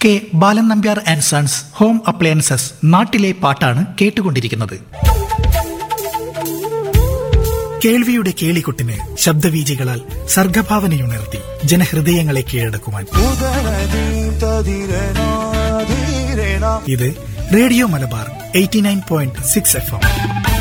K Balan Nambiar and sons home appliances നാട്ടിലെ പാട്ടാണ് കേട്ടുകൊണ്ടിരിക്കുന്നത് കേൾവിയുടെ കേളികൊട്ടിന് ശബ്ദവീചികളാൽ സർഗഭാവനയുണർത്തി ജനഹൃദയങ്ങളെ കീഴടക്കുവാൻ ഇത് radio Malabar eighty nine point six F M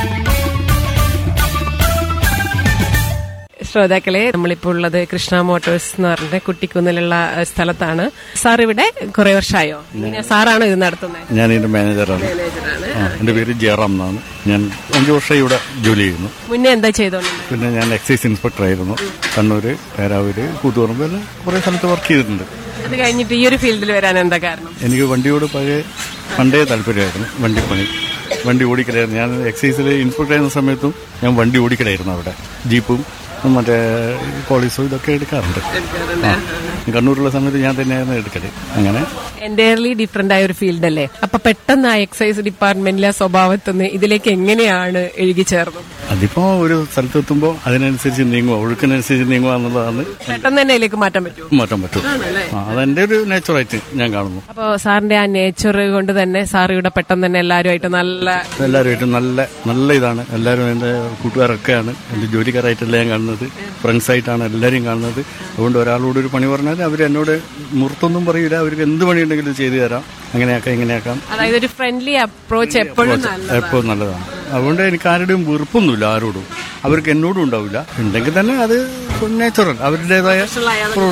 ശ്രോതാക്കളെ നമ്മളിപ്പോൾ ഉള്ളത് കൃഷ്ണ മോട്ടോഴ്സ് എന്ന് പറഞ്ഞ കുട്ടിക്കുന്നിലുള്ള ഏഹ്, സ്ഥലത്താണ് സാർ ഇവിടെ കുറെ വർഷമായോ ഇങ്ങനെ സാറാണോ ഇത് നടത്തുന്നത് ഞാൻ ഇതിന്റെ മാനേജറാണ് ആ, എന്റെ പേര് ജയറാം എന്നാണ് ഞാൻ അഞ്ചു വർഷം ഇവിടെ ജോലി ചെയ്യുന്നു മുന്നേ എന്താ ചെയ്തോണ്ടിരുന്നത് പിന്നെ ഞാൻ എക്സൈസ് ഇൻസ്പെക്ടർ ആയിരുന്നു കണ്ണൂര് പേരാവൂര് കൂത്തുപറമ്പ് എല്ലാം കുറെ സ്ഥലത്ത് വർക്ക് ചെയ്തിട്ടുണ്ട് അത് കഴിഞ്ഞിട്ട് ഈ ഒരു ഫീൽഡിൽ വരാൻ എന്താ കാരണം എനിക്ക് വണ്ടിയോട് പഴയ പണ്ടേ താല്പര്യമായിരുന്നു വണ്ടിപ്പണി വണ്ടി ഓടിക്കലായിരുന്നു ഞാൻ എക്സൈസിൽ ഇൻസ്പെക്ടർ ആയിരുന്ന സമയത്തും ഞാൻ വണ്ടി ഓടിക്കലായിരുന്നു അവിടെ ജീപ്പും മറ്റേ പോളീസും ഇതൊക്കെ എടുക്കാറുണ്ട് ആ. കണ്ണൂരുള്ള സമയത്ത് ഞാൻ തന്നെയായിരുന്നു എടുക്കല് അങ്ങനെ എൻറ്റയർലി ഡിഫറെന്റ് ആയ ഒരു ഫീൽഡ് അല്ലേ അപ്പൊ പെട്ടെന്ന് ആ എക്സൈസ് ഡിപ്പാർട്ട്മെന്റിലെ ആ സ്വഭാവത്തുനിന്ന് ഇതിലേക്ക് എങ്ങനെയാണ് എഴുകി ചേർന്നത് അതിപ്പോ ഒരു സ്ഥലത്തെത്തുമ്പോൾ അതിനനുസരിച്ച് നീങ്ങുക ഒഴുക്കിനനുസരിച്ച് നീങ്ങുക എന്നുള്ളതാണ് പെട്ടെന്ന് തന്നെ ഇതിലേക്ക് മാറ്റാൻ പറ്റുമോ മാറ്റാൻ പറ്റും ആ, അതെന്റെ ഒരു നേച്ചറായിട്ട് ഞാൻ കാണുന്നു അപ്പോ സാറിന്റെ ആ നേച്ചർ കൊണ്ട് തന്നെ സാർ ഇവിടെ പെട്ടെന്ന് തന്നെ എല്ലാവരുമായിട്ട് നല്ല എല്ലാവരുമായിട്ട് നല്ല നല്ല ഇതാണ് എല്ലാവരും എൻ്റെ കൂട്ടുകാരൊക്കെയാണ് എൻ്റെ ജോലിക്കാരായിട്ടല്ല ഞാൻ കാണുന്നത് ഫ്രണ്ട്സ് ആയിട്ടാണ് എല്ലാവരെയും കാണുന്നത് അതുകൊണ്ട് ഒരാളോട് ഒരു പണി പറഞ്ഞാൽ അവർ എന്നോട് മുർത്തൊന്നും പറയില്ല അവർക്ക് എന്ത് പണിയുണ്ടെങ്കിലും ചെയ്തു തരാം അങ്ങനെയാക്കാം ഇങ്ങനെയാക്കാം അതായത് ഒരു ഫ്രണ്ട്ലി അപ്രോച്ച് എപ്പോഴും നല്ല എപ്പോഴും നല്ലതാണ് അതുകൊണ്ട് എനിക്ക് ആരുടെയും വെറുപ്പൊന്നുമില്ല ആരോടും അവർക്ക് എന്നോടും ഉണ്ടാവില്ല ഉണ്ടെങ്കിൽ തന്നെ അത് നേച്ചുറൽ അവരുടേതായ